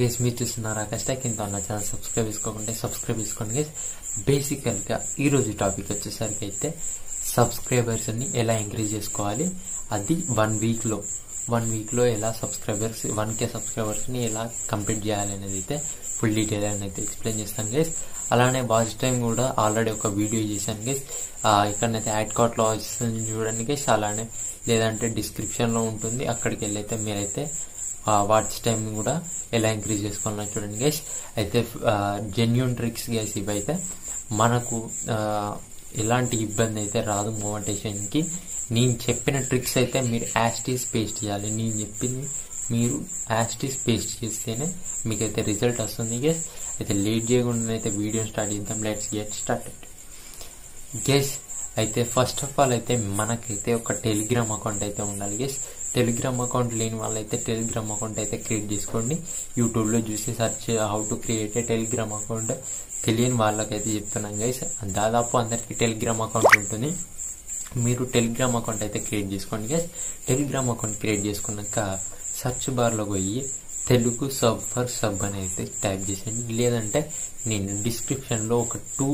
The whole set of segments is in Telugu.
గైస్ మీరు చూస్తున్నారు ఆకాశ్ టెక్ ఇంత నా ఛానల్ సబ్స్క్రైబ్ చేసుకోకుంటే సబ్స్క్రైబ్ చేసుకోండి గైస్ బేసికల్గా ఈరోజు టాపిక్ వచ్చేసరికి అయితే సబ్స్క్రైబర్స్ని ఎలా ఎంకరేజ్ చేసుకోవాలి అది వన్ వీక్లో వన్ వీక్లో ఎలా సబ్స్క్రైబర్స్ వన్ కే సబ్స్క్రైబర్స్ని ఎలా కంప్లీట్ చేయాలి అనేది అయితే ఫుల్ డీటెయిల్ అనేది అయితే ఎక్స్ప్లెయిన్ చేస్తాను గైస్ అలానే వాచ్ టైం కూడా ఆల్రెడీ ఒక వీడియో చేశాను గైస్ ఇక్కడనైతే యాడ్ కార్ట్లో వస్తుంది చూడండి గైస్ అలానే లేదంటే డిస్క్రిప్షన్లో ఉంటుంది అక్కడికి వెళ్ళి అయితే మీరైతే వాచ్ టైం కూడా ఎలా ఇంక్రీజ్ చేసుకోవాలో చూడండి గైస్ అయితే జెన్యున్ ట్రిక్స్ గైస్ ఇవైతే మనకు ఎలాంటి ఇబ్బంది అయితే రాదు మోటివేషన్కి నేను చెప్పిన ట్రిక్స్ అయితే మీరు యాస్టీస్ పేస్ట్ చేయాలి నేను చెప్పింది మీరు యాస్టీస్ పేస్ట్ చేస్తేనే మీకైతే రిజల్ట్ వస్తుంది గెస్ అయితే లేట్ చేయకుండా అయితే వీడియో స్టార్ట్ చేద్దాం లెట్స్ గెట్ స్టార్ట్ గెస్ అయితే ఫస్ట్ ఆఫ్ ఆల్ అయితే మనకైతే ఒక టెలిగ్రామ్ అకౌంట్ అయితే ఉండాలి గెస్ టెలిగ్రామ్ అకౌంట్ లేని వాళ్ళైతే టెలిగ్రామ్ అకౌంట్ అయితే క్రియేట్ చేసుకోండి యూట్యూబ్లో చూసి search how to create a Telegram account తెలియని వాళ్ళకైతే చెప్తున్నాం గైస్ దాదాపు అందరికీ టెలిగ్రామ్ అకౌంట్ ఉంటుంది మీరు టెలిగ్రామ్ అకౌంట్ అయితే క్రియేట్ చేసుకోండి గైస్ టెలిగ్రామ్ అకౌంట్ క్రియేట్ చేసుకున్నాక సెర్చ్ బార్లో పోయి తెలుగు సబ్ ఫర్ సబ్ అని అయితే టైప్ చేసేయండి లేదంటే నేను డిస్క్రిప్షన్లో ఒక టూ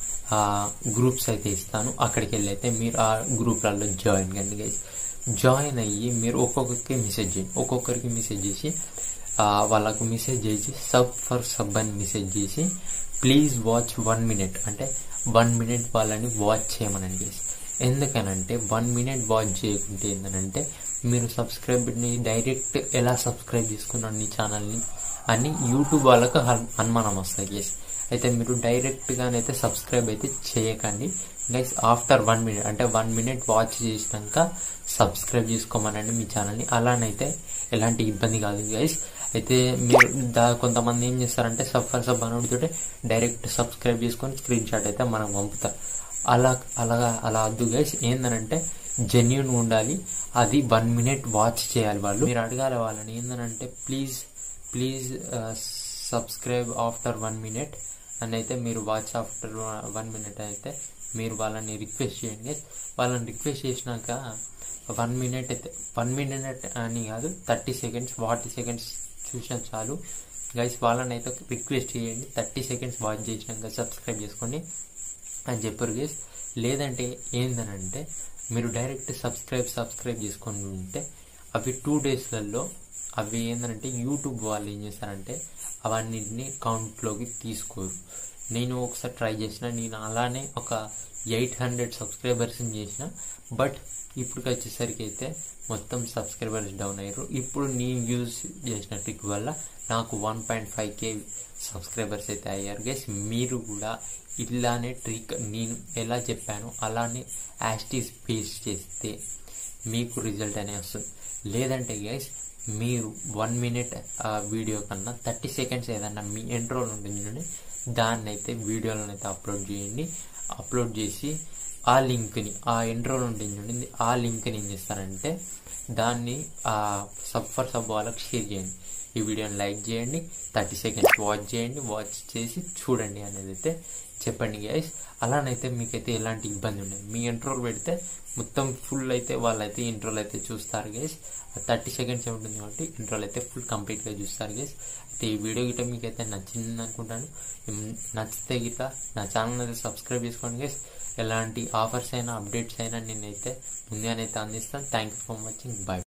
గ్రూప్స్ అయితే ఇస్తాను అక్కడికి వెళ్ళి అయితే మీరు ఆ గ్రూప్లలో జాయిన్ కండి గైస్ జాయిన్ అయ్యి మీరు ఒక్కొక్కరికి మెసేజ్ చేయండి ఒక్కొక్కరికి మెసేజ్ చేసి వాళ్ళకు మెసేజ్ చేసి సబ్ ఫర్ సబ్ అని మెసేజ్ చేసి ప్లీజ్ వాచ్ వన్ మినిట్ అంటే వన్ మినిట్ వాళ్ళని వాచ్ చేయమనండి గైస్ ఎందుకనంటే వన్ మినిట్ వాచ్ చేయకుంటే ఏంటంటే మీరు సబ్స్క్రైబ్ని డైరెక్ట్ ఎలా సబ్స్క్రైబ్ చేసుకున్నాను నీ ఛానల్ని అని యూట్యూబ్ వాళ్ళకు అనుమానం వస్తుంది గైస్ అయితే మీరు డైరెక్ట్గానైతే సబ్స్క్రైబ్ అయితే చేయకండి గైస్ ఆఫ్టర్ వన్ మినిట్ అంటే వన్ మినిట్ వాచ్ చేసినాక సబ్స్క్రైబ్ చేసుకోమనండి మీ ఛానల్ని అలానైతే ఎలాంటి ఇబ్బంది కాదు గైస్ అయితే మీరు దా కొంతమంది ఏం చేస్తారంటే సబ్ ఫర్ సబ్ అనుడితోటే డైరెక్ట్ సబ్స్క్రైబ్ చేసుకొని స్క్రీన్ షాట్ అయితే మనకు పంపుతారు అలా అలాగా అలా వద్దు గైస్ ఏందనంటే జెన్యున్ ఉండాలి అది వన్ మినిట్ వాచ్ చేయాలి వాళ్ళు మీరు అడగాలి వాళ్ళని ఏందనంటే please please subscribe after one minute అని అయితే మీరు వాచ్ ఆఫ్టర్ వన్ మినిట్ అయితే మీరు వాళ్ళని రిక్వెస్ట్ చేయండి వాళ్ళని రిక్వెస్ట్ చేసినాక వన్ మినిట్ అయితే వన్ మినిట్ అని కాదు థర్టీ సెకండ్స్ ఫార్టీ సెకండ్స్ చూసిన చాలు గైస్ వాళ్ళని అయితే రిక్వెస్ట్ చేయండి థర్టీ సెకండ్స్ వాచ్ చేసినాక సబ్స్క్రైబ్ చేసుకోండి అని చెప్పారు గైస్ లేదంటే ఏందనంటే మీరు డైరెక్ట్ సబ్స్క్రైబ్ సబ్స్క్రైబ్ చేసుకొని ఉంటే అవి టూ డేస్లలో అవి ఏంటంటే యూట్యూబ్ వాళ్ళు ఏం చేస్తారంటే అవన్నిటిని కౌంట్లోకి తీసుకోరు నేను ఒకసారి ట్రై చేసిన నేను అలానే ఒక ఎయిట్ హండ్రెడ్ సబ్స్క్రైబర్స్ని చేసిన బట్ ఇప్పుడు వచ్చేసరికి అయితే మొత్తం సబ్స్క్రైబర్స్ డౌన్ అయ్యారు ఇప్పుడు నేను యూజ్ చేసిన ట్రిక్ వల్ల నాకు one point five K subscribers అయితే అయ్యారు గైస్ మీరు కూడా ఇలానే ట్రిక్ నేను ఎలా చెప్పానో అలానే యాస్టీస్ పేస్ట్ చేస్తే మీకు రిజల్ట్ అనే వస్తుంది లేదంటే గైస్ మీరు వన్ మినిట్ వీడియో కన్నా థర్టీ సెకండ్స్ ఏదన్నా మీ ఎంట్రోల్ ఉంటుంది చూడండి దాన్ని అయితే వీడియోలను అయితే అప్లోడ్ చేయండి అప్లోడ్ చేసి ఆ లింక్ని ఆ ఎంట్రోల్ ఉంటుంది చూడండి ఆ లింక్ని ఏం చేస్తారంటే దాన్ని సబ్ ఫర్ సబ్ వాళ్ళకి షేర్ చేయండి ఈ వీడియోని లైక్ చేయండి థర్టీ సెకండ్స్ వాచ్ చేయండి వాచ్ చేసి చూడండి అనేది అయితే చెప్పండి గైస్ అలానైతే మీకైతే ఎలాంటి ఇబ్బంది ఉండదు మీ ఇంట్రోల్ పెడితే మొత్తం ఫుల్ అయితే వాళ్ళైతే ఇంట్రోల్ అయితే చూస్తారు గైస్ థర్టీ సెకండ్స్ ఉంటుంది కాబట్టి ఇంట్రోల్ అయితే ఫుల్ కంప్లీట్గా చూస్తారు గైస్ అయితే ఈ వీడియో గిట్ట మీకు అయితే నచ్చింది అనుకుంటాను నచ్చితే గిట్ట నా ఛానల్ అయితే సబ్స్క్రైబ్ చేసుకోండి గైస్ ఎలాంటి ఆఫర్స్ అయినా అప్డేట్స్ అయినా నేనైతే ముందుగానైతే అందిస్తాను thank you for watching bye